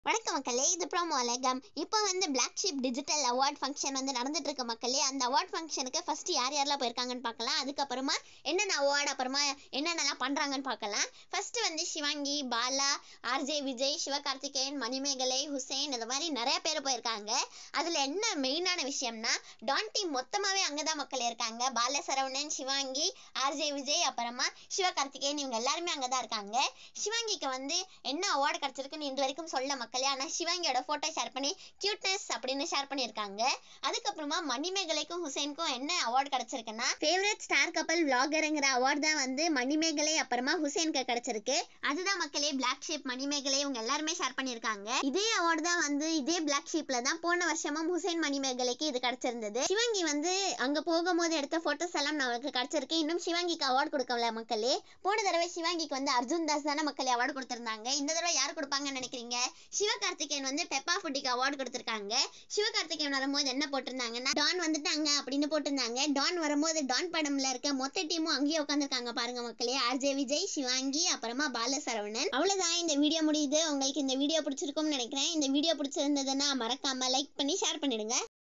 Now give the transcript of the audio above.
வணக்கம் மக்களே இது ப்ரோமோ அலகம் இப்போ வந்து Black Sheep digital award function வந்து நடந்துட்டு இருக்க மக்களே அந்த அவார்ட் ஃபங்க்ஷனுக்கு ஃபர்ஸ்ட் யார் யாரெல்லாம் போயிருக்காங்கன்னு பார்க்கலாம் அதுக்கப்புறமா என்னென்ன அவார்டு அப்புறமா என்னென்னலாம் பண்ணுறாங்கன்னு பார்க்கலாம் ஃபர்ஸ்ட் வந்து சிவாங்கி பாலா ஆர்ஜே விஜய் சிவகார்த்திகேயன் மணிமேகலை ஹுசேன் இந்த மாதிரி நிறைய பேர் போயிருக்காங்க அதில் என்ன மெயினான விஷயம்னா டான் டீம் மொத்தமாகவே அங்கே தான் மக்கள் இருக்காங்க பால சரவணன் சிவாங்கி ஆர்ஜே விஜய் அப்புறமா சிவகார்த்திகேயன் இவங்க எல்லாருமே அங்கே தான் இருக்காங்க சிவாங்கிக்கு வந்து என்ன அவார்டு கிடச்சிருக்குன்னு இது வரைக்கும் சொல்ல மக்களே ஆனால் சிவாங்கியோட ஃபோட்டோ ஷேர் பண்ணி கியூட்னஸ் அப்படின்னு ஷேர் பண்ணியிருக்காங்க அதுக்கப்புறமா மணிமேகலைக்கும் ஹுசேனுக்கும் என்ன அவார்டு கிடச்சிருக்குன்னா ஃபேவரட் ஸ்டார் கப்பல் விளாகருங்கிற அவார்டு தான் வந்து மணிமேகலை அப்புறமா ஹுசேனுக்கு கிடச்சிருக்கு அதுதான் மக்களே பிளாக் ஷீப் மணிமேகலை இவங்க எல்லாருமே ஷேர் பண்ணியிருக்காங்க இதே அவார்டு தான் வந்து இதே பிளாக் ஷீப்ல தான் போன வருஷமும் ஹுசேன் மணிமேகலைக்கு இது கிடைச்சிருந்தது சிவாங்கி வந்து அங்க போகும்போது எடுத்த போட்டோஸ் எல்லாம் நமக்கு கிடைச்சிருக்கு இன்னும் சிவாங்கிக்கு அவார்டு கொடுக்கல மக்களே போன தடவை சிவாங்கிக்கு வந்து அர்ஜுன் தாஸ் தானே மக்களே அவார்டு கொடுத்திருந்தாங்க இந்த தடவை யார் கொடுப்பாங்கன்னு நினைக்கிறீங்க சிவகார்த்திகேயன் வந்து பெப்பா ஃபுட்டிக்கு அவார்டு கொடுத்திருக்காங்க சிவகார்த்திகேயன் வரும்போது என்ன போட்டிருந்தாங்கன்னா டான் வந்துட்டாங்க அப்படின்னு போட்டிருந்தாங்க டான் வரும்போது டான் படம்ல இருக்க மொத்த டீமும் அங்கேயே உட்காந்துருக்காங்க பாருங்க மக்களே ஆர்ஜே விஜய் சிவாங்கி அப்புறமா பால சரவணன் அவ்வளவுதான் இந்த வீடியோ முடியுது உங்களுக்கு இந்த வீடியோ பிடிச்சிருக்கும்னு நினைக்கிறேன் இந்த வீடியோ பிடிச்சிருந்ததுன்னா மறக்காம லைக் பண்ணி ஷேர் பண்ணிடுங்க